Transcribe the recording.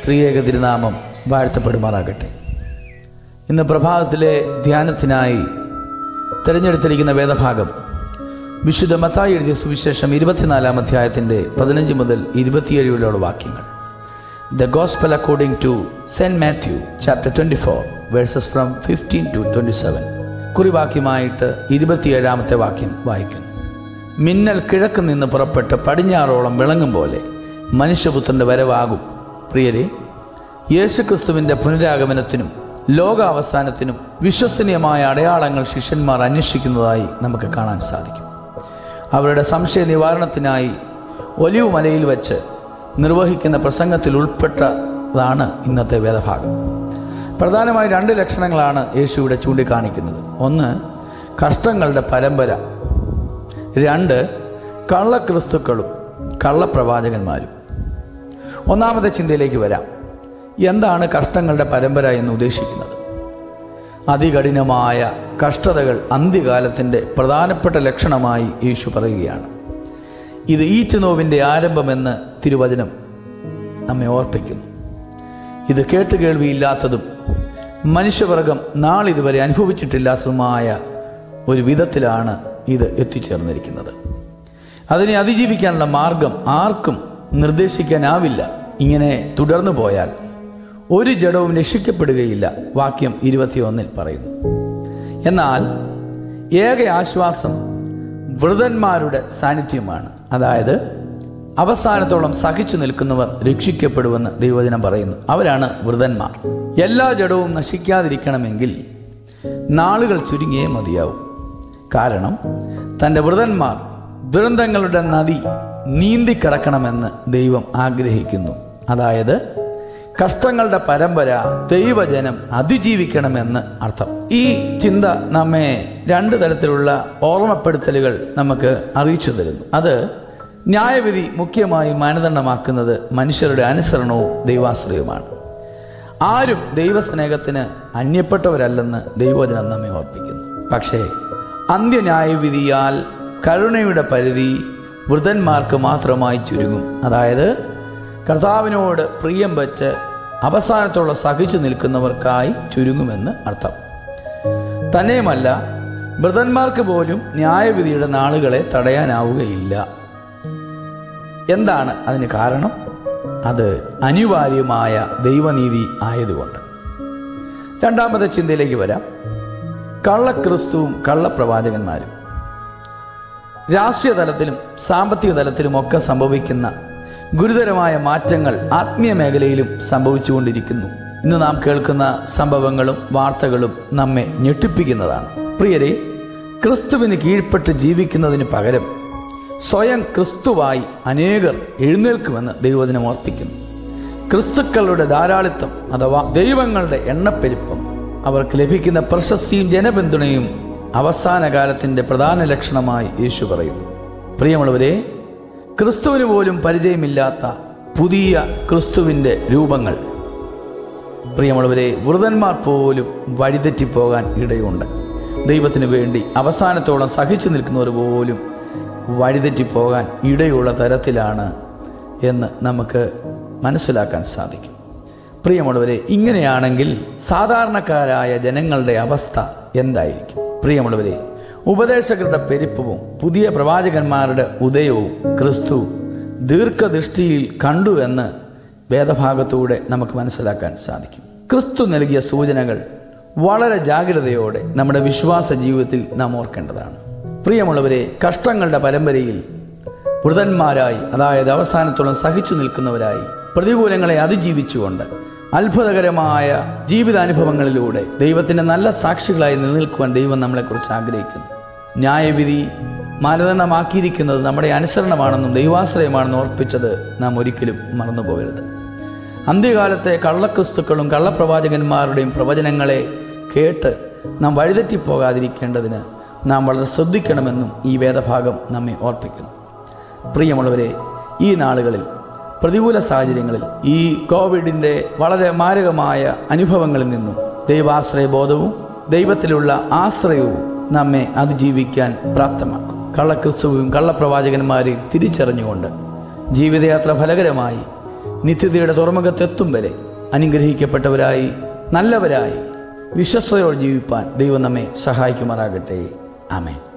ത്രിയേക തിരുനാമം വാഴ്ത്തപ്പെടുമാറാകട്ടെ ഇന്ന് പ്രഭാതത്തിലെ ധ്യാനത്തിനായി തിരഞ്ഞെടുത്തിരിക്കുന്ന വേദഭാഗം വിശുദ്ധ മത്തായി എഴുതിയ സുവിശേഷം ഇരുപത്തിനാലാം അധ്യായത്തിൻ്റെ പതിനഞ്ച് മുതൽ ഇരുപത്തിയേഴ് വരെയുള്ള വാക്യങ്ങൾ the gospel according to saint Matthew chapter twenty four verses from fifteen to twenty seven കുറിവാക്യമായിട്ട് ഇരുപത്തിയേഴാമത്തെ വാക്യം വായിക്കുന്നു മിന്നൽ കിഴക്ക് നിന്ന് പുറപ്പെട്ട് പടിഞ്ഞാറോളം വിളങ്ങും പോലെ മനുഷ്യപുത്രൻ്റെ വരവാകും പ്രിയരെ യേശുക്രിസ്തുവിൻ്റെ പുനരാഗമനത്തിനും ലോകാവസാനത്തിനും വിശ്വസനീയമായ അടയാളങ്ങൾ ശിഷ്യന്മാർ അന്വേഷിക്കുന്നതായി നമുക്ക് കാണാൻ സാധിക്കും അവരുടെ സംശയ നിവാരണത്തിനായി ഒലിവ് മലയിൽ വച്ച് നിർവഹിക്കുന്ന പ്രസംഗത്തിൽ ഉൾപ്പെട്ടതാണ് ഇന്നത്തെ വേദഭാഗം പ്രധാനമായി രണ്ട് ലക്ഷണങ്ങളാണ് യേശു ഇവിടെ ചൂണ്ടിക്കാണിക്കുന്നത് ഒന്ന് കഷ്ടങ്ങളുടെ പരമ്പര രണ്ട് കള്ളക്രിസ്തുക്കളും കള്ളപ്രവാചകന്മാരും ഒന്നാമത്തെ ചിന്തയിലേക്ക് വരാം എന്താണ് കഷ്ടങ്ങളുടെ പരമ്പര എന്ന് ഉദ്ദേശിക്കുന്നത് അതികഠിനമായ കഷ്ടതകൾ അന്ത്യകാലത്തിൻ്റെ പ്രധാനപ്പെട്ട ലക്ഷണമായി യേശു പറയുകയാണ് ഇത് ഈറ്റുനോവിൻ്റെ ആരംഭമെന്ന് തിരുവചനം നമ്മെ ഓർപ്പിക്കുന്നു ഇത് കേട്ടുകേൾവിയില്ലാത്തതും മനുഷ്യവർഗം നാളിതുവരെ അനുഭവിച്ചിട്ടില്ലാത്തതുമായ ഒരു വിധത്തിലാണ് ഇത് എത്തിച്ചേർന്നിരിക്കുന്നത് അതിനെ അതിജീവിക്കാനുള്ള മാർഗം ആർക്കും നിർദ്ദേശിക്കാനാവില്ല ഇങ്ങനെ തുടർന്നു പോയാൽ ഒരു ജഡവും രക്ഷിക്കപ്പെടുകയില്ല വാക്യം ഇരുപത്തിയൊന്നിൽ പറയുന്നു എന്നാൽ ഏക ആശ്വാസം വൃതന്മാരുടെ സാന്നിധ്യമാണ് അതായത് അവസാനത്തോളം സഹിച്ചു നിൽക്കുന്നവർ രക്ഷിക്കപ്പെടുമെന്ന് ദൈവവചനം പറയുന്നു അവരാണ് വൃതന്മാർ എല്ലാ ജഡവും നശിക്കാതിരിക്കണമെങ്കിൽ നാളുകൾ ചുരുങ്ങിയേ മതിയാവും കാരണം തൻ്റെ വൃതന്മാർ ദുരന്തങ്ങളുടെ നദി നീന്തിക്കിടക്കണമെന്ന് ദൈവം ആഗ്രഹിക്കുന്നു അതായത് കഷ്ടങ്ങളുടെ പരമ്പര ദൈവജനം അതിജീവിക്കണമെന്ന് അർത്ഥം ഈ ചിന്ത നമ്മെ രണ്ട് തരത്തിലുള്ള ഓർമ്മപ്പെടുത്തലുകൾ നമുക്ക് അറിയിച്ചു തരുന്നു അത് ന്യായവിധി മുഖ്യമായി മാനദണ്ഡമാക്കുന്നത് മനുഷ്യരുടെ അനുസരണവും ദൈവാശ്രയവുമാണ് ആരും ദൈവസ്നേഹത്തിന് അന്യപ്പെട്ടവരല്ലെന്ന് ദൈവവചനം നമ്മെ ഓർപ്പിക്കുന്നു പക്ഷേ അന്ത്യന്യായവിധിയാൽ കരുണയുടെ പരിധി വൃതന്മാർക്ക് മാത്രമായി ചുരുങ്ങും അതായത് കർത്താവിനോട് പ്രിയം വെച്ച് അവസാനത്തോളം സഹിച്ചു നിൽക്കുന്നവർക്കായി ചുരുങ്ങുമെന്ന് അർത്ഥം തന്നെയുമല്ല വൃതന്മാർക്ക് പോലും ന്യായവിധിയുടെ നാളുകളെ തടയാനാവുകയില്ല എന്താണ് അതിന് കാരണം അത് അനിവാര്യമായ ദൈവനീതി ആയതുകൊണ്ട് രണ്ടാമത്തെ ചിന്തയിലേക്ക് വരാം കള്ളക്രിസ്തുവും കള്ളപ്രവാചകന്മാരും രാഷ്ട്രീയ തലത്തിലും സാമ്പത്തിക തലത്തിലും ഒക്കെ സംഭവിക്കുന്ന ഗുരുതരമായ മാറ്റങ്ങൾ ആത്മീയ മേഖലയിലും സംഭവിച്ചുകൊണ്ടിരിക്കുന്നു ഇന്ന് നാം കേൾക്കുന്ന സംഭവങ്ങളും വാർത്തകളും നമ്മെ ഞെട്ടിപ്പിക്കുന്നതാണ് പ്രിയരെ ക്രിസ്തുവിന് കീഴ്പ്പെട്ട് ജീവിക്കുന്നതിന് പകരം സ്വയം ക്രിസ്തുവായി അനേകർ എഴുന്നേൽക്കുമെന്ന് ദൈവദിനം ഓർപ്പിക്കുന്നു ക്രിസ്തുക്കളുടെ ധാരാളിത്തം അഥവാ ദൈവങ്ങളുടെ എണ്ണപ്പെരുപ്പം അവർക്ക് ലഭിക്കുന്ന പ്രശസ്തിയും ജനപിന്തുണയും അവസാന കാലത്തിൻ്റെ പ്രധാന ലക്ഷണമായി യേശു പറയുന്നു പ്രിയമുള്ളവരെ ക്രിസ്തുവിന് പോലും പരിചയമില്ലാത്ത പുതിയ ക്രിസ്തുവിൻ്റെ രൂപങ്ങൾ പ്രിയമുള്ളവരെ വൃതന്മാർ പോലും വഴിതെറ്റിപ്പോകാൻ ഇടയുണ്ട് ദൈവത്തിന് വേണ്ടി അവസാനത്തോളം സഹിച്ചു നിൽക്കുന്നവർ പോലും വഴിതെറ്റിപ്പോകാൻ ഇടയുള്ള തരത്തിലാണ് എന്ന് നമുക്ക് മനസ്സിലാക്കാൻ സാധിക്കും പ്രിയമുള്ളവരെ ഇങ്ങനെയാണെങ്കിൽ സാധാരണക്കാരായ ജനങ്ങളുടെ അവസ്ഥ എന്തായിരിക്കും പ്രിയമുള്ളവരെ ഉപദേശകരുടെ പെരുപ്പവും പുതിയ പ്രവാചകന്മാരുടെ ഉദയവും ക്രിസ്തു ദീർഘദൃഷ്ടിയിൽ കണ്ടു എന്ന് വേദഭാഗത്തൂടെ നമുക്ക് മനസ്സിലാക്കാൻ സാധിക്കും ക്രിസ്തു നൽകിയ സൂചനകൾ വളരെ ജാഗ്രതയോടെ നമ്മുടെ വിശ്വാസ ജീവിതത്തിൽ നാം ഓർക്കേണ്ടതാണ് പ്രിയമുള്ളവരെ കഷ്ടങ്ങളുടെ പരമ്പരയിൽ വൃതന്മാരായി അതായത് അവസാനത്തോളം സഹിച്ചു നിൽക്കുന്നവരായി പ്രതികൂലങ്ങളെ അതിജീവിച്ചുകൊണ്ട് അത്ഭുതകരമായ ജീവിതാനുഭവങ്ങളിലൂടെ ദൈവത്തിൻ്റെ നല്ല സാക്ഷികളായി നിലനിൽക്കുവാൻ ദൈവം നമ്മളെക്കുറിച്ച് ആഗ്രഹിക്കുന്നു ന്യായവിധി മാനദണ്ഡമാക്കിയിരിക്കുന്നത് നമ്മുടെ അനുസരണമാണെന്നും ദൈവാശ്രയമാണെന്നും ഓർപ്പിച്ചത് നാം ഒരിക്കലും മറന്നുപോകരുത് അന്ത്യകാലത്തെ കള്ളക്രിസ്തുക്കളും കള്ളപ്രവാചകന്മാരുടെയും പ്രവചനങ്ങളെ കേട്ട് നാം വഴിതെറ്റിപ്പോകാതിരിക്കേണ്ടതിന് നാം വളരെ ശ്രദ്ധിക്കണമെന്നും ഈ വേദഭാഗം നമ്മെ ഓർപ്പിക്കുന്നു പ്രിയമുള്ളവരെ ഈ നാളുകളിൽ പ്രതികൂല സാഹചര്യങ്ങളിൽ ഈ കോവിഡിൻ്റെ വളരെ മാരകമായ അനുഭവങ്ങളിൽ നിന്നും ദൈവാശ്രയബോധവും ദൈവത്തിലുള്ള ആശ്രയവും നമ്മെ അതിജീവിക്കാൻ പ്രാപ്തമാക്കും കള്ളക്രിസ്തുവും കള്ളപ്രവാചകന്മാരെയും തിരിച്ചറിഞ്ഞുകൊണ്ട് ജീവിതയാത്ര ഫലകരമായി നിത്യതയുടെ തുറമുഖത്തെത്തും വരെ അനുഗ്രഹിക്കപ്പെട്ടവരായി നല്ലവരായി വിശ്വസ്തയോടെ ജീവിപ്പാൻ ദൈവം നമ്മെ സഹായിക്കുമാറാകട്ടെ ആമേൻ